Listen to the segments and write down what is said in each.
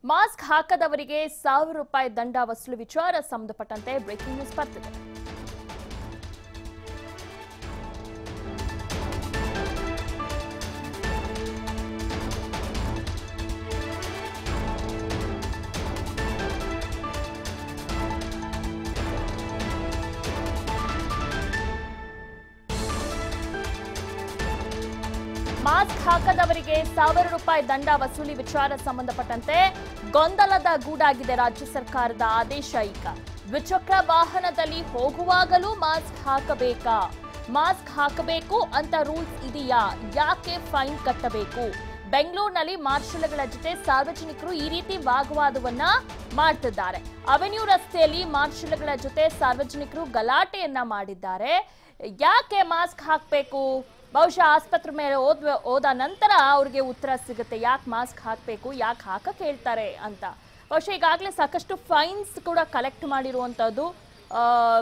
mask ಹಾಕದವರಿಗೆ ಸಾವಿರ ರೂಪಾಯಿ ದಂಡ ವಸೂಲು ವಿಚಾರ ಸಂಬಂಧಪಟ್ಟಂತೆ ಬ್ರೇಕಿಂಗ್ ನ್ಯೂಸ್ ಬರ್ತಿದೆ ಮಾಸ್ಕ್ ಹಾಕದವರಿಗೆ ಸಾವಿರ ರೂಪಾಯಿ ದಂಡ ವಸೂಲಿ ವಿಚಾರ ಸಂಬಂಧಪಟ್ಟಂತೆ ಗೊಂದಲದ ಗೂಡಾಗಿದೆ ರಾಜ್ಯ ಸರ್ಕಾರದ ಆದೇಶ ಈಗ ದ್ವಿಚಕ್ರ ವಾಹನದಲ್ಲಿ ಹೋಗುವಾಗಲೂ ಮಾಸ್ಕ್ ಹಾಕಬೇಕಾ ಮಾಸ್ಕ್ ಹಾಕಬೇಕು ಅಂತ ರೂಲ್ಸ್ ಇದೆಯಾ ಯಾಕೆ ಫೈನ್ ಕಟ್ಟಬೇಕು ಬೆಂಗಳೂರಿನಲ್ಲಿ ಮಾರ್ಷಲ್ಗಳ ಜೊತೆ ಸಾರ್ವಜನಿಕರು ಈ ರೀತಿ ವಾಗ್ವಾದವನ್ನ ಮಾಡ್ತಿದ್ದಾರೆ ಅವೆನ್ಯೂ ರಸ್ತೆಯಲ್ಲಿ ಮಾರ್ಷಲ್ಗಳ ಜೊತೆ ಸಾರ್ವಜನಿಕರು ಗಲಾಟೆಯನ್ನ ಮಾಡಿದ್ದಾರೆ ಯಾಕೆ ಮಾಸ್ಕ್ ಹಾಕಬೇಕು ಬಹುಶಃ ಆಸ್ಪತ್ರೆ ಮೇಲೆ ಓದ್ ಹೋದ ನಂತರ ಅವ್ರಿಗೆ ಉತ್ತರ ಸಿಗುತ್ತೆ ಯಾಕೆ ಮಾಸ್ಕ್ ಹಾಕಬೇಕು ಯಾಕೆ ಹಾಕಕ್ಕೆ ಹೇಳ್ತಾರೆ ಅಂತ ಬಹುಶಃ ಈಗಾಗಲೇ ಸಾಕಷ್ಟು ಫೈನ್ಸ್ ಕೂಡ ಕಲೆಕ್ಟ್ ಮಾಡಿರುವಂಥದ್ದು ಆ,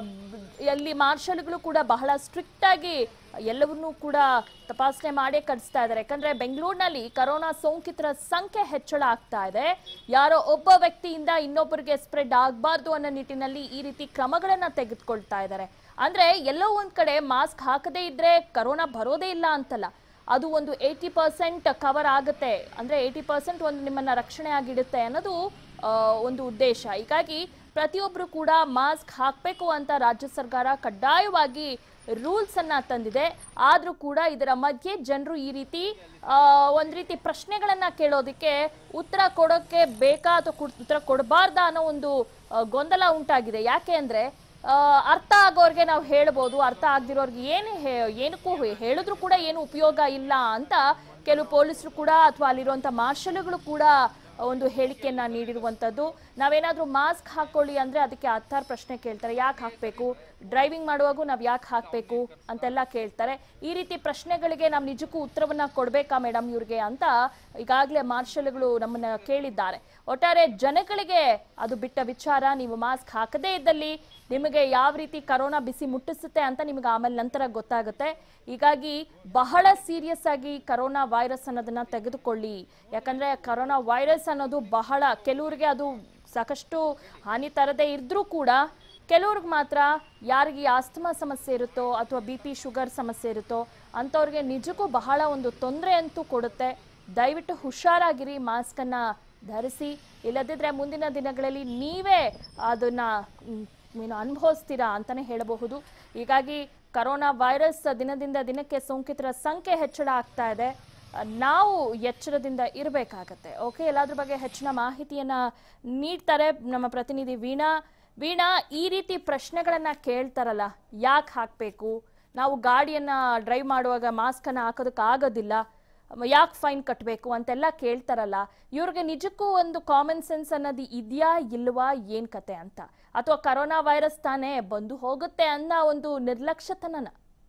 ಎಲ್ಲಿ ಮಾರ್ಷಲ್ಗಳು ಕೂಡ ಬಹಳ ಸ್ಟ್ರಿಕ್ಟ್ ಆಗಿ ಎಲ್ಲವನ್ನೂ ಕೂಡ ತಪಾಸಣೆ ಮಾಡೇ ಕಳಿಸ್ತಾ ಇದ್ದಾರೆ ಯಾಕಂದ್ರೆ ಬೆಂಗಳೂರಿನಲ್ಲಿ ಕರೋನಾ ಸೋಂಕಿತರ ಸಂಖ್ಯೆ ಹೆಚ್ಚಳ ಆಗ್ತಾ ಇದೆ ಯಾರೋ ಒಬ್ಬ ವ್ಯಕ್ತಿಯಿಂದ ಇನ್ನೊಬ್ಬರಿಗೆ ಸ್ಪ್ರೆಡ್ ಆಗಬಾರ್ದು ಅನ್ನೋ ನಿಟ್ಟಿನಲ್ಲಿ ಈ ರೀತಿ ಕ್ರಮಗಳನ್ನ ತೆಗೆದುಕೊಳ್ತಾ ಇದ್ದಾರೆ ಅಂದ್ರೆ ಎಲ್ಲೋ ಒಂದ್ ಕಡೆ ಮಾಸ್ಕ್ ಹಾಕದೇ ಇದ್ರೆ ಕರೋನಾ ಬರೋದೇ ಇಲ್ಲ ಅಂತಲ್ಲ ಅದು ಒಂದು ಏಯ್ಟಿ ಪರ್ಸೆಂಟ್ ಕವರ್ ಆಗುತ್ತೆ ಅಂದ್ರೆ ಏಯ್ಟಿ ಪರ್ಸೆಂಟ್ ಒಂದು ನಿಮ್ಮನ್ನ ರಕ್ಷಣೆ ಆಗಿಡುತ್ತೆ ಅನ್ನೋದು ಆ, ಒಂದು ಉದ್ದೇಶ ಹೀಗಾಗಿ ಪ್ರತಿಯೊಬ್ಬರು ಕೂಡ ಮಾಸ್ಕ್ ಹಾಕಬೇಕು ಅಂತ ರಾಜ್ಯ ಸರ್ಕಾರ ಕಡ್ಡಾಯವಾಗಿ ರೂಲ್ಸ್ ಅನ್ನ ತಂದಿದೆ ಆದ್ರೂ ಕೂಡ ಇದರ ಮಧ್ಯೆ ಜನರು ಈ ರೀತಿ ಆ, ಒಂದ್ ರೀತಿ ಪ್ರಶ್ನೆಗಳನ್ನ ಕೇಳೋದಕ್ಕೆ ಉತ್ತರ ಕೊಡೋಕೆ ಬೇಕಾ ಅಥವಾ ಕೊಡ್- ಉತ್ತರ ಕೊಡಬಾರ್ದಾ ಅನ್ನೋ ಒಂದು ಆ, ಗೊಂದಲ ಉಂಟಾಗಿದೆ ಯಾಕೆ ಅಂದ್ರೆ ಆ, ಅರ್ಥ ಆಗೋರ್ಗೆ ನಾವು ಹೇಳ್ಬೋದು ಅರ್ಥ ಆಗದಿರೋರ್ಗೆ ಏನು ಹೇ- ಏನಕ್ಕೂ ಹೇ- ಹೇಳಿದ್ರು ಕೂಡ ಏನು ಉಪಯೋಗ ಇಲ್ಲ ಅಂತ ಕೆಲವು ಪೊಲೀಸರು ಕೂಡ ಅಥವಾ ಅಲ್ಲಿರುವಂಥ ಮಾರ್ಷಲ್ಗಳು ಕೂಡ ಒಂದು ಹೇಳಿಕೆಯನ್ನ ನೀಡಿರುವಂಥದ್ದು ನಾವೇನಾದ್ರೂ ಮಾಸ್ಕ್ ಹಾಕೊಳ್ಳಿ ಅಂದ್ರೆ ಅದಕ್ಕೆ ಹತ್ತಾರು ಪ್ರಶ್ನೆ ಕೇಳ್ತಾರೆ ಯಾಕೆ ಹಾಕಬೇಕು ಡ್ರೈವಿಂಗ್ ಮಾಡುವಾಗೂ ನಾವು ಯಾಕೆ ಹಾಕಬೇಕು ಅಂತೆಲ್ಲ ಕೇಳ್ತಾರೆ ಈ ರೀತಿ ಪ್ರಶ್ನೆಗಳಿಗೆ ನಾವು ನಿಜಕ್ಕೂ ಉತ್ತರವನ್ನ ಕೊಡ್ಬೇಕಾ ಮೇಡಮ್ ಇವ್ರಿಗೆ ಅಂತ ಈಗಾಗಲೇ ಮಾರ್ಷಲ್ಗಳು ನಮ್ಮನ್ನ ಕೇಳಿದ್ದಾರೆ ಒಟ್ಟಾರೆ ಜನಗಳಿಗೆ ಅದು ಬಿಟ್ಟ ವಿಚಾರ ನೀವು ಮಾಸ್ಕ್ ಹಾಕದೇ ಇದ್ದಲ್ಲಿ ನಿಮಗೆ ಯಾವ ರೀತಿ ಕರೋನಾ ಬಿಸಿ ಮುಟ್ಟಿಸುತ್ತೆ ಅಂತ ನಿಮಗೆ ಆಮೇಲೆ ನಂತರ ಗೊತ್ತಾಗುತ್ತೆ ಹೀಗಾಗಿ ಬಹಳ ಸೀರಿಯಸ್ ಆಗಿ ಕರೋನಾ ವೈರಸ್ ಅನ್ನೋದನ್ನ ತೆಗೆದುಕೊಳ್ಳಿ ಯಾಕಂದ್ರೆ ಕರೋನಾ ವೈರಸ್ ಅನ್ನೋದು ಬಹಳ ಕೆಲವರಿಗೆ ಅದು ಸಾಕಷ್ಟು ಹಾನಿ ತರದೇ ಇದ್ರೂ ಕೂಡ ಕೆಲವ್ರಿಗೆ ಮಾತ್ರ ಯಾರಿಗೆ ಈ ಆಸ್ತಮಾ ಸಮಸ್ಯೆ ಇರುತ್ತೋ ಅಥವಾ ಬಿ ಪಿ ಶುಗರ್ ಸಮಸ್ಯೆ ಇರುತ್ತೋ ಅಂಥವ್ರಿಗೆ ನಿಜಕ್ಕೂ ಬಹಳ ಒಂದು ತೊಂದರೆ ಅಂತೂ ಕೊಡುತ್ತೆ ದಯವಿಟ್ಟು ಹುಷಾರಾಗಿರಿ ಮಾಸ್ಕನ್ನು ಧರಿಸಿ ಇಲ್ಲದಿದ್ದರೆ ಮುಂದಿನ ದಿನಗಳಲ್ಲಿ ನೀವೇ ಅದನ್ನ ಮ್, ಏನು ಅನುಭವಿಸ್ತೀರಾ ಅಂತಲೇ ಹೇಳಬಹುದು ಹೀಗಾಗಿ ಕರೋನಾ ವೈರಸ್ ದಿನದಿಂದ ದಿನಕ್ಕೆ ಸೋಂಕಿತರ ಸಂಖ್ಯೆ ಹೆಚ್ಚಳ ಆಗ್ತಾ ಇದೆ ನಾವು ಎಚ್ಚರದಿಂದ ಇರಬೇಕಾಗತ್ತೆ ಓಕೆ ಎಲ್ಲಾದ್ರ ಬಗ್ಗೆ ಹೆಚ್ಚಿನ ಮಾಹಿತಿಯನ್ನ ನೀಡ್ತಾರೆ ನಮ್ಮ ಪ್ರತಿನಿಧಿ ವೀಣಾ ವೀಣಾ ಈ ರೀತಿ ಪ್ರಶ್ನೆಗಳನ್ನ ಕೇಳ್ತಾರಲ್ಲ ಯಾಕೆ ಹಾಕಬೇಕು ನಾವು ಗಾಡಿಯನ್ನ ಡ್ರೈವ್ ಮಾಡುವಾಗ ಮಾಸ್ಕ್ ಅನ್ನ ಹಾಕೋದಕ್ಕೆ ಆಗೋದಿಲ್ಲ ಯಾಕೆ ಫೈನ್ ಕಟ್ಟಬೇಕು ಅಂತೆಲ್ಲ ಕೇಳ್ತಾರಲ್ಲ ಇವ್ರಿಗೆ ನಿಜಕ್ಕೂ ಒಂದು ಕಾಮನ್ ಸೆನ್ಸ್ ಅನ್ನೋದು ಇದೆಯಾ ಇಲ್ವಾ ಏನ್ ಕತೆ ಅಂತ ಅಥವಾ ಕರೋನಾ ವೈರಸ್ ತಾನೇ ಬಂದು ಹೋಗುತ್ತೆ ಅನ್ನೋ ಒಂದು ನಿರ್ಲಕ್ಷ್ಯತನನ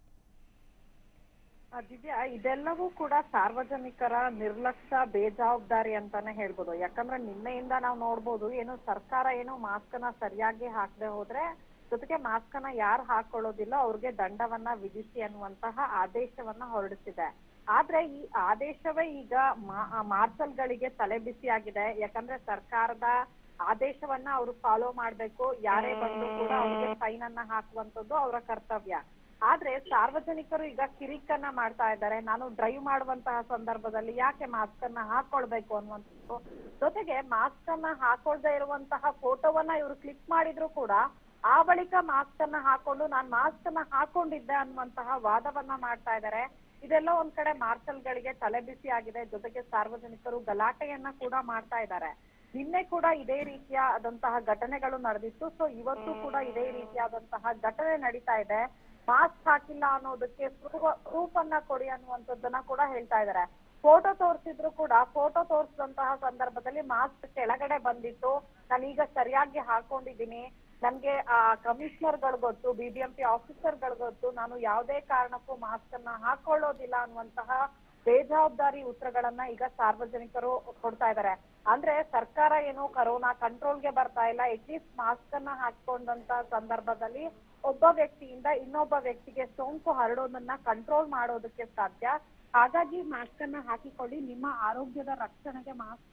ಆ, ದಿವ್ಯಾ ಇದೆಲ್ಲವೂ ಕೂಡ ಸಾರ್ವಜನಿಕರ ನಿರ್ಲಕ್ಷ್ಯ ಬೇಜವಾಬ್ದಾರಿ ಅಂತಾನೆ ಹೇಳ್ಬೋದು ಯಾಕಂದ್ರೆ ನಿನ್ನೆಯಿಂದ ನಾವು ನೋಡ್ಬೋದು ಏನು ಸರ್ಕಾರ ಏನು ಮಾಸ್ಕ್ ನ ಸರಿಯಾಗಿ ಹಾಕದೆ ಹೋದ್ರೆ ಜೊತೆಗೆ ಮಾಸ್ಕ್ ಅನ್ನ ಯಾರು ಹಾಕೊಳ್ಳೋದಿಲ್ಲ ಅವ್ರಿಗೆ ದಂಡವನ್ನ ವಿಧಿಸಿ ಅನ್ನುವಂತಹ ಆದೇಶವನ್ನ ಹೊರಡಿಸಿದೆ ಆದ್ರೆ ಈ ಆದೇಶವೇ ಈಗ ಮಾರ್ಷಲ್ಗಳಿಗೆ ತಲೆ ಬಿಸಿ ಆಗಿದೆ ಯಾಕಂದ್ರೆ ಸರ್ಕಾರದ ಆದೇಶವನ್ನ ಅವರು ಫಾಲೋ ಮಾಡ್ಬೇಕು ಯಾರೇ ಬಂದ್ರು ಕೂಡ ಅವ್ರಿಗೆ ಫೈನ್ ಅನ್ನ ಹಾಕುವಂತದ್ದು ಅವರ ಕರ್ತವ್ಯ ಆದ್ರೆ ಸಾರ್ವಜನಿಕರು ಈಗ ಕಿರಿಕನ್ನ ಮಾಡ್ತಾ ಇದ್ದಾರೆ ನಾನು ಡ್ರೈವ್ ಮಾಡುವಂತಹ ಸಂದರ್ಭದಲ್ಲಿ ಯಾಕೆ ಮಾಸ್ಕ್ ಅನ್ನ ಹಾಕೊಳ್ಬೇಕು ಅನ್ನುವಂಥದ್ದು ಜೊತೆಗೆ ಮಾಸ್ಕ್ ಅನ್ನ ಹಾಕೊಳ್ದೆ ಇರುವಂತಹ ಫೋಟೋವನ್ನ ಇವರು ಕ್ಲಿಕ್ ಮಾಡಿದ್ರು ಕೂಡ ಆ ಬಳಿಕ ಮಾಸ್ಕ್ ಅನ್ನ ಹಾಕೊಂಡು ನಾನ್ ಮಾಸ್ಕ್ ಅನ್ನ ಹಾಕೊಂಡಿದ್ದೆ ಅನ್ನುವಂತಹ ವಾದವನ್ನ ಮಾಡ್ತಾ ಇದ್ದಾರೆ ಇದೆಲ್ಲ ಒಂದ್ ಕಡೆ ಮಾರ್ಷಲ್ಗಳಿಗೆ ತಲೆ ಬಿಸಿ ಆಗಿದೆ ಜೊತೆಗೆ ಸಾರ್ವಜನಿಕರು ಗಲಾಟೆಯನ್ನ ಕೂಡ ಮಾಡ್ತಾ ಇದ್ದಾರೆ ನಿನ್ನೆ ಕೂಡ ಇದೇ ರೀತಿಯಾದಂತಹ ಘಟನೆಗಳು ನಡೆದಿತ್ತು ಸೊ ಇವತ್ತು ಕೂಡ ಇದೇ ರೀತಿಯಾದಂತಹ ಘಟನೆ ನಡೀತಾ ಇದೆ ಮಾಸ್ಕ್ ಹಾಕಿಲ್ಲ ಅನ್ನೋದಕ್ಕೆ ಪ್ರೂಫ್ ಅನ್ನ ಕೊಡಿ ಅನ್ನುವಂಥದ್ದನ್ನ ಕೂಡ ಹೇಳ್ತಾ ಇದ್ದಾರೆ ಫೋಟೋ ತೋರಿಸಿದ್ರು ಕೂಡ ಫೋಟೋ ತೋರಿಸಿದಂತಹ ಸಂದರ್ಭದಲ್ಲಿ ಮಾಸ್ಕ್ ಕೆಳಗಡೆ ಬಂದಿತ್ತು ನಾನೀಗ ಸರಿಯಾಗಿ ಹಾಕೊಂಡಿದ್ದೀನಿ ನನ್ಗೆ ಆ ಕಮಿಷನರ್ಗಳು ಗೊತ್ತು ಬಿಬಿಎಂಪಿ ಆಫೀಸರ್ಗಳು ಗೊತ್ತು ನಾನು ಯಾವುದೇ ಕಾರಣಕ್ಕೂ ಮಾಸ್ಕ್ ಅನ್ನ ಹಾಕೊಳ್ಳೋದಿಲ್ಲ ಅನ್ನುವಂತಹ ಬೇಜವಾಬ್ದಾರಿ ಉತ್ತರಗಳನ್ನ ಈಗ ಸಾರ್ವಜನಿಕರು ಕೊಡ್ತಾ ಇದ್ದಾರೆ ಅಂದ್ರೆ ಸರ್ಕಾರ ಏನು ಕರೋನಾ ಕಂಟ್ರೋಲ್ಗೆ ಬರ್ತಾ ಇಲ್ಲ ಅಟ್ಲೀಸ್ಟ್ ಮಾಸ್ಕ್ ಅನ್ನ ಹಾಕೊಂಡಂತ ಸಂದರ್ಭದಲ್ಲಿ ಒಬ್ಬ ವ್ಯಕ್ತಿಯಿಂದ ಇನ್ನೊಬ್ಬ ವ್ಯಕ್ತಿಗೆ ಸೋಂಕು ಹರಡೋದನ್ನ ಕಂಟ್ರೋಲ್ ಮಾಡೋದಕ್ಕೆ ಸಾಧ್ಯ ಹಾಗಾಗಿ ಮಾಸ್ಕ್ ಅನ್ನ ಹಾಕಿಕೊಳ್ಳಿ ನಿಮ್ಮ ಆರೋಗ್ಯದ ರಕ್ಷಣೆಗೆ ಮಾಸ್ಕ್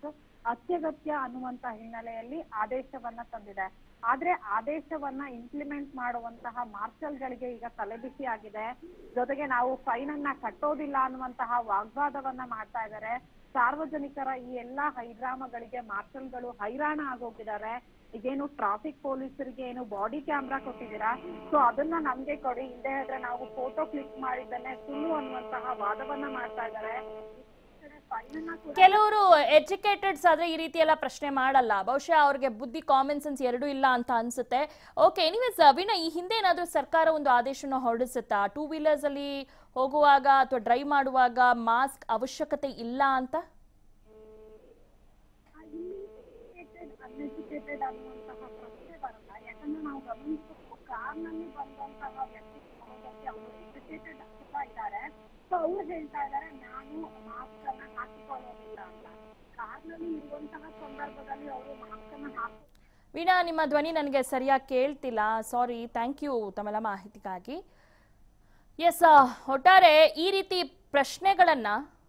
ಅತ್ಯಗತ್ಯ ಅನ್ನುವಂತ ಹಿನ್ನೆಲೆಯಲ್ಲಿ ಆದೇಶವನ್ನ ತಂದಿದೆ ಆದ್ರೆ ಆದೇಶವನ್ನ ಇಂಪ್ಲಿಮೆಂಟ್ ಮಾಡುವಂತಹ ಮಾರ್ಷಲ್ಗಳಿಗೆ ಈಗ ತಲೆಬಿಸಿ ಆಗಿದೆ ಜೊತೆಗೆ ನಾವು ಫೈನ್ ಅನ್ನ ಕಟ್ಟೋದಿಲ್ಲ ಅನ್ನುವಂತಹ ವಾಗ್ವಾದವನ್ನ ಮಾಡ್ತಾ ಇದ್ದಾರೆ ಸಾರ್ವಜನಿಕರ ಈ ಎಲ್ಲಾ ಹೈಡ್ರಾಮಗಳಿಗೆ ಮಾರ್ಷಲ್ಗಳು ಹೈರಾಣ ಆಗೋಗಿದ್ದಾರೆ ಈಗೇನು ಟ್ರಾಫಿಕ್ ಪೊಲೀಸರಿಗೆ ಏನು ಬಾಡಿ ಕ್ಯಾಮ್ರಾ ಕೊಟ್ಟಿದ್ದೀರಾ ಸೊ ಅದನ್ನ ನಮ್ಗೆ ಕೊಡಿ ಇಲ್ಲದೆ ಇದ್ರೆ ನಾವು ಫೋಟೋ ಕ್ಲಿಕ್ ಮಾಡಿದ್ದನ್ನೇ ಸುಳ್ಳು ಅನ್ನುವಂತಹ ವಾದವನ್ನ ಮಾಡ್ತಾ ಇದ್ದಾರೆ ಫೈನ್ ಅನ್ನ ಕೂಡ ಕೆಲವರು ಎಜುಕೇಟೆಡ್ಸ್ ಆದ್ರೆ ಈ ರೀತಿ ಎಲ್ಲ ಪ್ರಶ್ನೆ ಮಾಡಲ್ಲ ಬಹುಶಃ ಅವ್ರಿಗೆ ಬುದ್ಧಿ ಕಾಮನ್ ಸೆನ್ಸ್ ಎರಡೂ ಇಲ್ಲ ಅಂತ ಅನ್ಸುತ್ತೆ ಓಕೆ ಎನಿವೇಸ್ ವೀಣಾ ಈ ಹಿಂದೆ ಏನಾದ್ರೂ ಸರ್ಕಾರ ಒಂದು ಆದೇಶನ ಹೊರಡಿಸುತ್ತಾ ಟೂ ವೀಲರ್ಸ್ ಅಲ್ಲಿ ಹೋಗುವಾಗ ಅಥವಾ ಡ್ರೈವ್ ಮಾಡುವಾಗ ಮಾಸ್ಕ್ ಅವಶ್ಯಕತೆ ಇಲ್ಲ ಅಂತ ಅನ್ಎಜುಕೇಟೆಡ್ ಅನ್ನುವಂತಹ ಪ್ರಶ್ನೆ ಬರಲ್ಲ ಯಾಕಂದ್ರೆ ನಾವು ಗಮನಿಸಬೇಕು ಕಾರ್ನಲ್ಲಿ ಬಂದಂತಹ ವ್ಯಕ್ತಿ ಸಹೋದರಕ್ಕೆ ಅವರು ಎಜುಕೇಟೆಡ್ ಆಗ್ತಾ ಇದ್ದಾರೆ ಸೊ ಅವ್ರು ಹೇಳ್ತಾ ಇದ್ದಾರೆ ನಾನು ಮಾಸ್ಕ್ ಅನ್ನ ಹಾಕಿಕೊಳ್ಳೋದಿಲ್ಲ ಅಂತ ಕಾರ್ನಲ್ಲಿ ಇರುವಂತಹ ಸಂದರ್ಭದಲ್ಲಿ ಅವರು ಮಾಸ್ಕ್ ಅನ್ನ ಹಾಕಿ ವೀಣಾ ನಿಮ್ಮ ಧ್ವನಿ ನನಗೆ ಸರಿಯಾಗಿ ಕೇಳ್ತಿಲ್ಲ ಸಾರಿ ಥ್ಯಾಂಕ್ ಯು ತಮ್ಮೆಲ್ಲ ಮಾಹಿತಿಗಾಗಿ ಎಸ್ ಒಟ್ಟಾರೆ ಈ ರೀತಿ ಪ್ರಶ್ನೆಗಳನ್ನ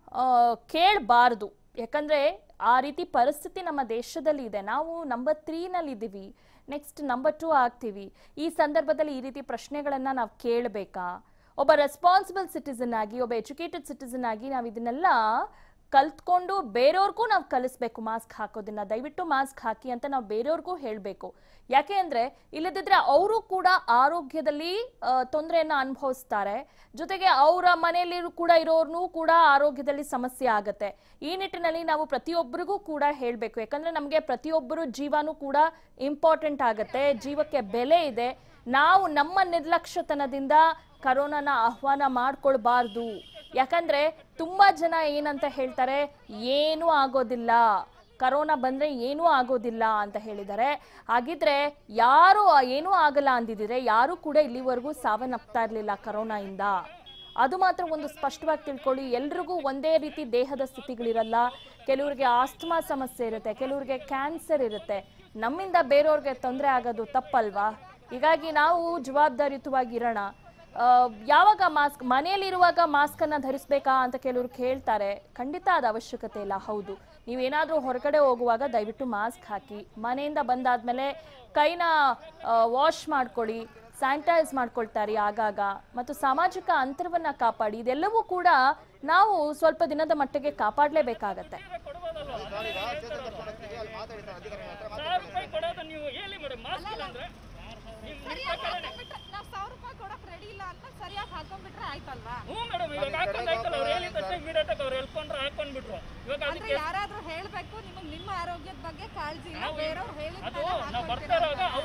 ಕೇಳಬಾರ್ದು ಯಾಕಂದ್ರೆ ಆ ರೀತಿ ಪರಿಸ್ಥಿತಿ ನಮ್ಮ ದೇಶದಲ್ಲಿ ಇದೆ ನಾವು ನಂಬರ್ ತ್ರೀನಲ್ಲಿ ಇದ್ದೀವಿ ನೆಕ್ಸ್ಟ್ ನಂಬರ್ ಟೂ ಆಗ್ತೀವಿ ಈ ಸಂದರ್ಭದಲ್ಲಿ ಈ ರೀತಿ ಪ್ರಶ್ನೆಗಳನ್ನ ನಾವು ಕೇಳಬೇಕಾ ಒಬ್ಬ ರೆಸ್ಪಾನ್ಸಿಬಲ್ ಸಿಟಿಸನ್ ಆಗಿ ಒಬ್ಬ ಎಜುಕೇಟೆಡ್ ಸಿಟಿಸನ್ ಆಗಿ ನಾವು ಇದನ್ನೆಲ್ಲ ಕಲ್ತ್ಕೊಂಡು ಬೇರೆಯವ್ರಿಗೂ ನಾವು ಕಲಿಸ್ಬೇಕು ಮಾಸ್ಕ್ ಹಾಕೋದನ್ನ ದಯವಿಟ್ಟು ಮಾಸ್ಕ್ ಹಾಕಿ ಅಂತ ನಾವು ಬೇರೆಯವ್ರಿಗೂ ಹೇಳಬೇಕು ಯಾಕೆ ಅಂದ್ರೆ ಇಲ್ಲದಿದ್ರೆ ಅವರು ಕೂಡ ಆರೋಗ್ಯದಲ್ಲಿ ತೊಂದರೆಯನ್ನ ಅನುಭವಿಸ್ತಾರೆ ಜೊತೆಗೆ ಅವರ ಮನೆಯಲ್ಲಿ ಕೂಡ ಇರೋರ್ನೂ ಕೂಡ ಆರೋಗ್ಯದಲ್ಲಿ ಸಮಸ್ಯೆ ಆಗತ್ತೆ ಈ ನಿಟ್ಟಿನಲ್ಲಿ ನಾವು ಪ್ರತಿಯೊಬ್ಬರಿಗೂ ಕೂಡ ಹೇಳಬೇಕು ಯಾಕಂದ್ರೆ ನಮಗೆ ಪ್ರತಿಯೊಬ್ಬರು ಜೀವನೂ ಕೂಡ ಇಂಪಾರ್ಟೆಂಟ್ ಆಗತ್ತೆ ಜೀವಕ್ಕೆ ಬೆಲೆ ಇದೆ ನಾವು ನಮ್ಮ ನಿರ್ಲಕ್ಷ್ಯತನದಿಂದ ಕರೋನಾನ ಆಹ್ವಾನ ಮಾಡ್ಕೊಳ್ಬಾರ್ದು ಯಾಕಂದ್ರೆ ತುಂಬಾ ಜನ ಏನಂತ ಹೇಳ್ತಾರೆ ಏನೂ ಆಗೋದಿಲ್ಲ ಕರೋನಾ ಬಂದ್ರೆ ಏನೂ ಆಗೋದಿಲ್ಲ ಅಂತ ಹೇಳಿದ್ದಾರೆ ಹಾಗಿದ್ರೆ ಯಾರು ಏನೂ ಆಗಲ್ಲ ಅಂದಿದ್ರೆ ಯಾರು ಕೂಡ ಇಲ್ಲಿವರೆಗೂ ಸಾವನ್ನಪ್ತಾ ಇರಲಿಲ್ಲ ಕರೋನಾಯಿಂದ ಅದು ಮಾತ್ರ ಒಂದು ಸ್ಪಷ್ಟವಾಗಿ ತಿಳ್ಕೊಳ್ಳಿ ಎಲ್ರಿಗೂ ಒಂದೇ ರೀತಿ ದೇಹದ ಸ್ಥಿತಿಗಳಿರಲ್ಲ ಕೆಲವರಿಗೆ ಆಸ್ತಮಾ ಸಮಸ್ಯೆ ಇರುತ್ತೆ ಕೆಲವರಿಗೆ ಕ್ಯಾನ್ಸರ್ ಇರುತ್ತೆ ನಮ್ಮಿಂದ ಬೇರೆಯವ್ರಿಗೆ ತೊಂದರೆ ಆಗೋದು ತಪ್ಪಲ್ವಾ ಹೀಗಾಗಿ ನಾವು ಜವಾಬ್ದಾರಿಯುತವಾಗಿ ಇರೋಣ ಆ, ಯಾವಾಗ ಮಾಸ್ಕ್ ಮನೆಯಲ್ಲಿರುವಾಗ ಮಾಸ್ಕ್ ಅನ್ನ ಧರಿಸ್ಬೇಕಾ ಅಂತ ಕೆಲವರು ಕೇಳ್ತಾರೆ ಖಂಡಿತ ಅದು ಅವಶ್ಯಕತೆ ಇಲ್ಲ ಹೌದು ನೀವೇನಾದ್ರೂ ಹೊರಗಡೆ ಹೋಗುವಾಗ ದಯವಿಟ್ಟು ಮಾಸ್ಕ್ ಹಾಕಿ ಮನೆಯಿಂದ ಬಂದಾದ್ಮೇಲೆ ಕೈನ ವಾಶ್ ಮಾಡ್ಕೊಳ್ಳಿ ಸ್ಯಾನಿಟೈಸ್ ಮಾಡ್ಕೊಳ್ತಾರೆ ಆಗಾಗ ಮತ್ತು ಸಾಮಾಜಿಕ ಅಂತರವನ್ನ ಕಾಪಾಡಿ ಇದೆಲ್ಲವೂ ಕೂಡ ನಾವು ಸ್ವಲ್ಪ ದಿನದ ಮಟ್ಟಿಗೆ ಕಾಪಾಡಲೇಬೇಕಾಗತ್ತೆ ಸಾವಿರ ರೂಪಾಯಿ ಕೊಡೋದು ನೀವು ಹೇಳಿ ಮೇಡಮ್ ಮಾಸ್ಕ್ ಇಲ್ಲ ಅಂದ್ರೆ ನೀವು ನಾವ್ ಸಾವಿರ ರೂಪಾಯಿ ಕೊಡಕ್ ರೆಡಿ ಇಲ್ಲ ಅಂತ ಸರಿಯಾಗಿ ಹಾಕೊಂಡ್ಬಿಟ್ರೆ ಆಯ್ತಲ್ವಾ ಹ್ಞೂ ಮೇಡಮ್ ಇವಾಗ ಹಾಕೊಂಡು ಆಯ್ತಲ್ಲ ಅವ್ರು ಹೇಳಿದ ತಕ್ಷಣ ಇಮಿಡಿಯೇಟ್ ಆಗಿ ಅವ್ರು ಹೇಳ್ಕೊಂಡ್ರೆ ಹಾಕೊಂಡ್ಬಿಟ್ರು ಇವಾಗ ಅಂದ್ರೆ ಅದಕ್ಕೆ ಯಾರಾದ್ರೂ ಹೇಳ್ಬೇಕು ನಿಮಗ್ ನಿಮ್ಮ ಆರೋಗ್ಯದ ಬಗ್ಗೆ ಕಾಳಜಿ ಇಲ್ಲ ನಾವು ಬೇರೆಯವ್ರು ಹೇಳಿದ ಅದು ನಾವು ಬರ್ತಾ ಇರುವಾಗ